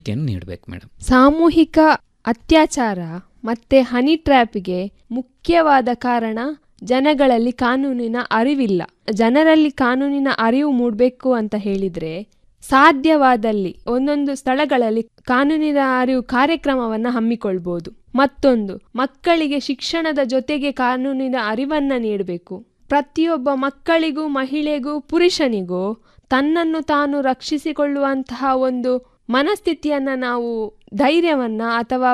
ನೀಡಬೇಕು ಮೇಡಮ್ ಸಾಮೂಹಿಕ ಅತ್ಯಾಚಾರ ಮತ್ತೆ ಹನಿ ಟ್ರ್ಯಾಪ್ಗೆ ಮುಖ್ಯವಾದ ಕಾರಣ ಜನಗಳಲ್ಲಿ ಕಾನೂನಿನ ಅರಿವಿಲ್ಲ ಜನರಲ್ಲಿ ಕಾನೂನಿನ ಅರಿವು ಮೂಡಬೇಕು ಅಂತ ಹೇಳಿದ್ರೆ ಸಾಧ್ಯವಾದಲ್ಲಿ ಒಂದೊಂದು ಸ್ಥಳಗಳಲ್ಲಿ ಕಾನೂನಿನ ಅರಿವು ಕಾರ್ಯಕ್ರಮವನ್ನ ಹಮ್ಮಿಕೊಳ್ಬೋದು ಮತ್ತೊಂದು ಮಕ್ಕಳಿಗೆ ಶಿಕ್ಷಣದ ಜೊತೆಗೆ ಕಾನೂನಿನ ಅರಿವನ್ನ ನೀಡಬೇಕು ಪ್ರತಿಯೊಬ್ಬ ಮಕ್ಕಳಿಗೂ ಮಹಿಳೆಗೂ ಪುರುಷನಿಗೂ ತನ್ನನ್ನು ತಾನು ರಕ್ಷಿಸಿಕೊಳ್ಳುವಂತಹ ಒಂದು ಮನಸ್ಥಿತಿಯನ್ನ ನಾವು ಧೈರ್ಯವನ್ನ ಅಥವಾ